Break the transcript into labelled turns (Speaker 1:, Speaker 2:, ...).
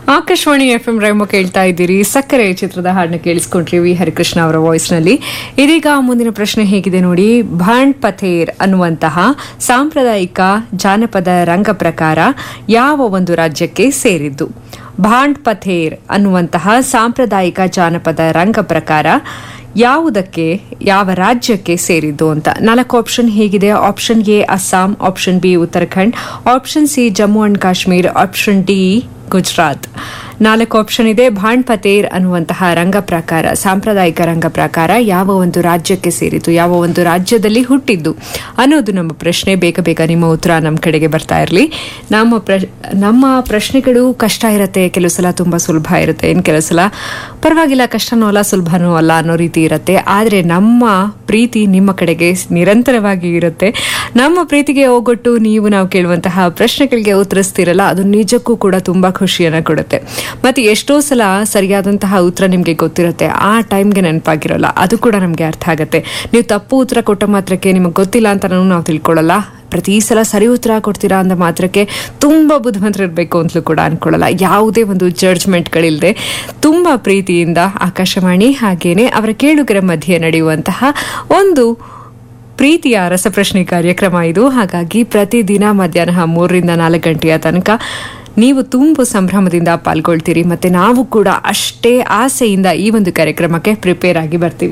Speaker 1: Akashvani F M ರೈಮೋ ಕೇಳ್ತಾ ಇದ್ದೀರಿ ಸಕ್ಕರೆ ಚಿತ್ರದ ಹಾಡನ್ನ ಕೇಳಿಸ್ಕೊಂಡ್ರಿ ವಿ ಹರಿಕೃಷ್ಣ ಅವರ ವಾಯ್ಸ್ ನಲ್ಲಿ ಇದೀಗ ಮುಂದಿನ ಪ್ರಶ್ನೆ ಹೇಗಿದೆ ನೋಡಿ ಭಾಂಡ್ ಪಥೇರ್ ಅನ್ನುವಂತಹ ಸಾಂಪ್ರದಾಯಿಕ ಜಾನಪದ ರಂಗ ಪ್ರಕಾರ ಯಾವ ಒಂದು ರಾಜ್ಯಕ್ಕೆ ಸೇರಿದ್ದು ಭಾಂಡ್ ಪಥೇರ್ ಅನ್ನುವಂತಹ ಸಾಂಪ್ರದಾಯಿಕ ಜಾನಪದ ರಂಗ ಪ್ರಕಾರ ಯಾವುದಕ್ಕೆ ಯಾವ ರಾಜ್ಯಕ್ಕೆ ಸೇರಿದ್ದು ಅಂತ ನಾಲ್ಕು ಆಪ್ಷನ್ ಹೇಗಿದೆ option A Assam option B Uttarakhand option C Jammu and Kashmir option D Gujarat ನಾಲ್ಕು ಆಪ್ಷನ್ ಇದೆ ಭಾಂಡ್ ಪತೇರ್ ಅನ್ನುವಂತಹ ರಂಗ ಪ್ರಕಾರ ಸಾಂಪ್ರದಾಯಿಕ ರಂಗ ಪ್ರಕಾರ ಯಾವ ಒಂದು ರಾಜ್ಯಕ್ಕೆ ಸೇರಿತು ಯಾವ ಒಂದು ರಾಜ್ಯದಲ್ಲಿ ಹುಟ್ಟಿದ್ದು ಅನ್ನೋದು ನಮ್ಮ ಪ್ರಶ್ನೆ ಬೇಗ ಬೇಗ ನಿಮ್ಮ ಉತ್ತರ ನಮ್ಮ ಕಡೆಗೆ ಬರ್ತಾ ಇರಲಿ ನಮ್ಮ ಪ್ರ ನಮ್ಮ ಪ್ರಶ್ನೆಗಳು ಕಷ್ಟ ಇರುತ್ತೆ ಕೆಲವು ಸಲ ತುಂಬ ಸುಲಭ ಇರುತ್ತೆ ಇನ್ನು ಕೆಲವು ಸಲ ಪರವಾಗಿಲ್ಲ ಕಷ್ಟನೂ ಅಲ್ಲ ಸುಲಭನೂ ಅಲ್ಲ ಅನ್ನೋ ರೀತಿ ಇರುತ್ತೆ ಆದರೆ ನಮ್ಮ ಪ್ರೀತಿ ನಿಮ್ಮ ಕಡೆಗೆ ನಿರಂತರವಾಗಿ ಇರುತ್ತೆ ನಮ್ಮ ಪ್ರೀತಿಗೆ ಹೋಗೊಟ್ಟು ನೀವು ನಾವು ಕೇಳುವಂತಹ ಪ್ರಶ್ನೆಗಳಿಗೆ ಉತ್ತರಿಸ್ತಿರಲ್ಲ ಅದು ನಿಜಕ್ಕೂ ಕೂಡ ತುಂಬಾ ಖುಷಿಯನ್ನ ಕೊಡುತ್ತೆ ಮತ್ತೆ ಎಷ್ಟೋ ಸಲ ಸರಿಯಾದಂತಹ ಉತ್ತರ ನಿಮಗೆ ಗೊತ್ತಿರುತ್ತೆ ಆ ಟೈಮ್ಗೆ ನೆನಪಾಗಿರೋಲ್ಲ ಅದು ಕೂಡ ನಮಗೆ ಅರ್ಥ ಆಗುತ್ತೆ ನೀವು ತಪ್ಪು ಉತ್ತರ ಕೊಟ್ಟ ಮಾತ್ರಕ್ಕೆ ನಿಮಗೆ ಗೊತ್ತಿಲ್ಲ ಅಂತ ನಾವು ತಿಳ್ಕೊಳ್ಳಲ್ಲ ಪ್ರತಿ ಸಲ ಸರಿ ಉತ್ತರ ಕೊಡ್ತೀರಾ ಅಂದ ಮಾತ್ರಕ್ಕೆ ತುಂಬಾ ಬುದ್ಧಿವಂತರಿರ್ಬೇಕು ಅಂತಲೂ ಕೂಡ ಅನ್ಕೊಳ್ಳಲ್ಲ ಯಾವುದೇ ಒಂದು ಜಡ್ಜ್ಮೆಂಟ್ಗಳಿಲ್ಲದೆ ತುಂಬಾ ಪ್ರೀತಿಯಿಂದ ಆಕಾಶವಾಣಿ ಹಾಗೇನೆ ಅವರ ಕೇಳುಗರ ಮಧ್ಯೆ ನಡೆಯುವಂತಹ ಒಂದು ಪ್ರೀತಿಯ ರಸಪ್ರಶ್ನೆ ಕಾರ್ಯಕ್ರಮ ಇದು ಹಾಗಾಗಿ ಪ್ರತಿದಿನ ಮಧ್ಯಾಹ್ನ ಮೂರರಿಂದ ನಾಲ್ಕು ಗಂಟೆಯ ತನಕ ನೀವು ತುಂಬು ಸಂಭ್ರಮದಿಂದ ಪಾಲ್ಗೊಳ್ತೀರಿ ಮತ್ತೆ ನಾವು ಕೂಡ ಅಷ್ಟೇ ಆಸೆಯಿಂದ ಈ ಒಂದು ಕಾರ್ಯಕ್ರಮಕ್ಕೆ ಪ್ರಿಪೇರ್ ಆಗಿ ಬರ್ತೀವಿ